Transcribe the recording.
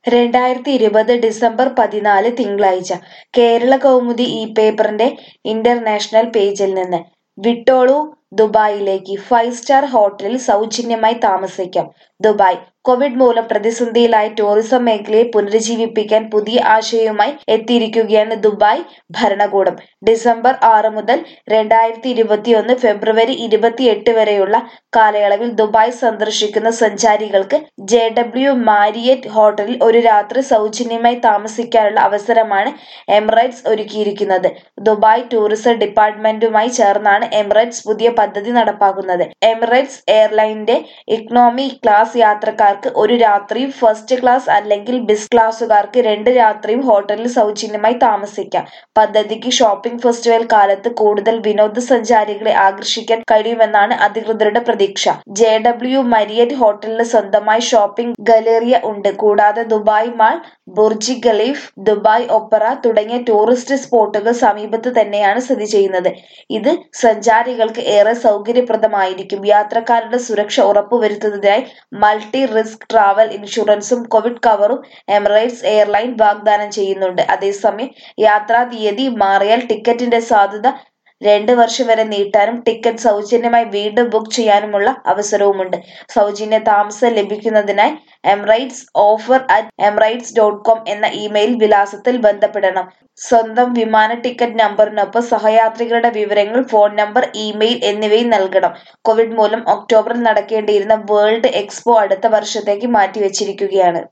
രണ്ടായിരത്തി ഇരുപത് ഡിസംബർ പതിനാല് തിങ്കളാഴ്ച കേരള കൗമുദി ഈ പേപ്പറിന്റെ ഇന്റർനാഷണൽ പേജിൽ നിന്ന് വിട്ടോളൂ ദുബായിലേക്ക് ഫൈവ് സ്റ്റാർ ഹോട്ടലിൽ സൗജന്യമായി താമസിക്കാം ദുബായ് കോവിഡ് മൂലം പ്രതിസന്ധിയിലായ ടൂറിസം മേഖലയെ പുനരുജ്ജീവിപ്പിക്കാൻ പുതിയ ആശയവുമായി എത്തിയിരിക്കുകയാണ് ദുബായ് ഭരണകൂടം ഡിസംബർ ആറ് മുതൽ രണ്ടായിരത്തി ഇരുപത്തിയൊന്ന് ഫെബ്രുവരി ഇരുപത്തിയെട്ട് വരെയുള്ള കാലയളവിൽ ദുബായ് സന്ദർശിക്കുന്ന സഞ്ചാരികൾക്ക് ജെ ഡബ്ല്യു മാരിയറ്റ് ഹോട്ടലിൽ ഒരു രാത്രി സൗജന്യമായി താമസിക്കാനുള്ള അവസരമാണ് എമിറേറ്റ്സ് ഒരുക്കിയിരിക്കുന്നത് ദുബായ് ടൂറിസം ഡിപ്പാർട്ട്മെന്റുമായി ചേർന്നാണ് എമിറേറ്റ്സ് പുതിയ പദ്ധതി നടപ്പാക്കുന്നത് എമിറേറ്റ്സ് എയർലൈനിന്റെ ഇക്കണോമി ക്ലാസ് യാത്രക്കാർക്ക് ഒരു രാത്രിയും ഫസ്റ്റ് ക്ലാസ് അല്ലെങ്കിൽ ബിസ് ക്ലാസുകാർക്ക് രണ്ട് രാത്രിയും ഹോട്ടലിൽ സൗജന്യമായി താമസിക്കാം പദ്ധതിക്ക് ഷോപ്പിംഗ് ഫെസ്റ്റിവൽ കാലത്ത് കൂടുതൽ വിനോദസഞ്ചാരികളെ ആകർഷിക്കാൻ കഴിയുമെന്നാണ് അധികൃതരുടെ പ്രതീക്ഷ ജെ ഡബ്ല്യു മരിയറ്റ് ഹോട്ടലിന് സ്വന്തമായി ഷോപ്പിംഗ് ഗലേറിയ ഉണ്ട് കൂടാതെ Dubai Mall Burj Khalifa Dubai Opera തുടങ്ങിയ ടൂറിസ്റ്റ് സ്പോട്ടുകൾ സമീപത്ത് തന്നെയാണ് സ്ഥിതി ചെയ്യുന്നത് ഇത് സഞ്ചാരികൾക്ക് ഏറെ സൗകര്യപ്രദമായിരിക്കും യാത്രക്കാരുടെ സുരക്ഷ ഉറപ്പുവരുത്തുന്നതിനായി മൾട്ടി റിസ്ക് ട്രാവൽ ഇൻഷുറൻസും കോവിഡ് കവറും എമിറേറ്റ്സ് എയർലൈൻ വാഗ്ദാനം ചെയ്യുന്നുണ്ട് അതേസമയം യാത്രാ തീയതി മാറിയാൽ ടിക്കറ്റിന്റെ സാധ്യത രണ്ട് വർഷം വരെ നീട്ടാനും ടിക്കറ്റ് സൗജന്യമായി വീണ്ടും ബുക്ക് ചെയ്യാനുമുള്ള അവസരവുമുണ്ട് സൗജന്യ താമസം ലഭിക്കുന്നതിനായി Emirates offer at Emirates dot com എന്ന ഇമെയിൽ വിലാസത്തിൽ ബന്ധപ്പെടണം സ്വന്തം വിമാന ടിക്കറ്റ് നമ്പറിനൊപ്പം സഹയാത്രികരുടെ വിവരങ്ങൾ ഫോൺ നമ്പർ ഇമെയിൽ എന്നിവയും നൽകണം കോവിഡ് മൂലം ഒക്ടോബറിൽ നടക്കേണ്ടിയിരുന്ന വേൾഡ് എക്സ്പോ അടുത്ത വർഷത്തേക്ക് മാറ്റിവെച്ചിരിക്കുകയാണ്